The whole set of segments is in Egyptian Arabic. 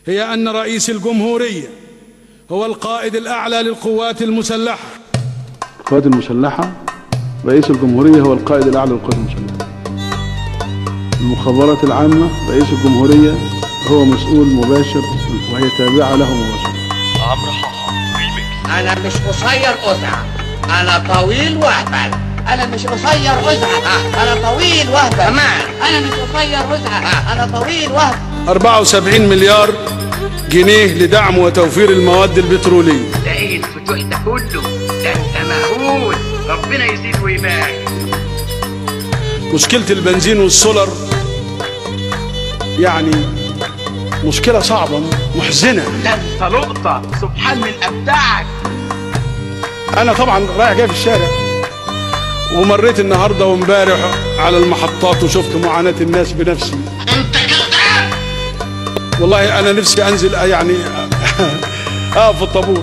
هي أن رئيس الجمهورية هو القائد الأعلى للقوات المسلحة القوات المسلحة رئيس الجمهورية هو القائد الأعلى للقوات المسلحة المخابرات العامة رئيس الجمهورية هو مسؤول مباشر وهي تابعة له مباشرة عمرو حاحا ريميكس انا مش قصير قزعة انا طويل واهبل انا مش قصير قزعة انا طويل واهبل كمان انا مش قصير قزعة انا طويل واهبل 74 مليار جنيه لدعم وتوفير المواد البترولية ده ايه الفتوح ده كله ده انت مهول ربنا يزيد ويبارك مشكلة البنزين والسولر يعني مشكلة صعبة محزنة ده انت لقطة سبحان من ابدعك أنا طبعا رايح جاي في الشارع ومريت النهاردة وامبارح على المحطات وشفت معاناة الناس بنفسي انت كذاب والله أنا نفسي أنزل يعني أقف في الطابور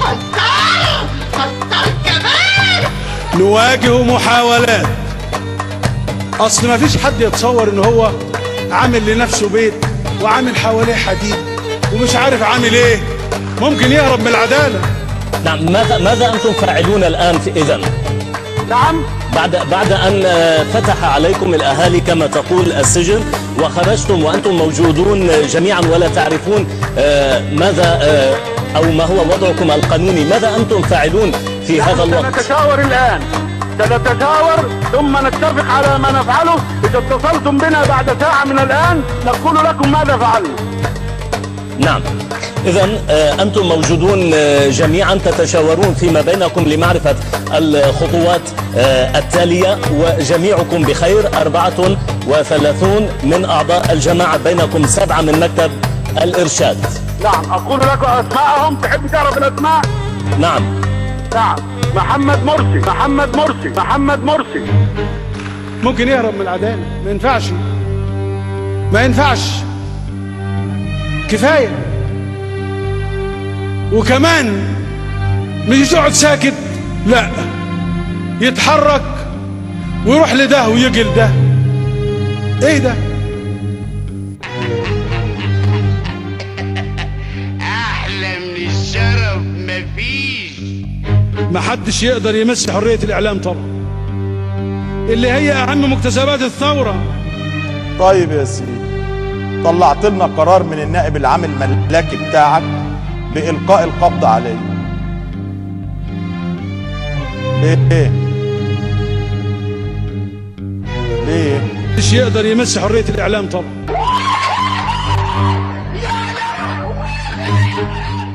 نواجه محاولات اصل ما فيش حد يتصور ان هو عامل لنفسه بيت وعامل حواليه حديد ومش عارف عامل ايه ممكن يهرب من العداله نعم ماذا ماذا انتم فاعلون الان في اذا؟ نعم بعد بعد ان آه، فتح عليكم الاهالي كما تقول السجن وخرجتم وانتم موجودون جميعا ولا تعرفون آه، ماذا آه، او ما هو وضعكم القانوني، ماذا انتم فاعلون في هذا الوقت؟ سنتشاور الآن سنتشاور ثم نتفق على ما نفعله إذا اتصلتم بنا بعد ساعة من الآن نقول لكم ماذا فعلنا نعم إذا أنتم موجودون آه، جميعا تتشاورون فيما بينكم لمعرفة الخطوات آه، التالية وجميعكم بخير أربعة وثلاثون من أعضاء الجماعة بينكم سبعة من مكتب الإرشاد نعم أقول لكم أسماءهم تحب تعرف الأسماء نعم نعم محمد مرسي محمد مرسي محمد مرسي ممكن يهرب من العداله ما ينفعش ما ينفعش كفايه وكمان مش يقعد ساكت لا يتحرك ويروح لده ويجي لده ايه ده احلى من الشرف مفيش محدش يقدر يمس حريه الاعلام طبعا اللي هي اهم مكتسبات الثوره طيب يا سيدي طلعت لنا قرار من النائب العام الملكي بتاعك بإلقاء القبض عليه ليه ليه ليه محدش يقدر يمس حريه الاعلام طبعا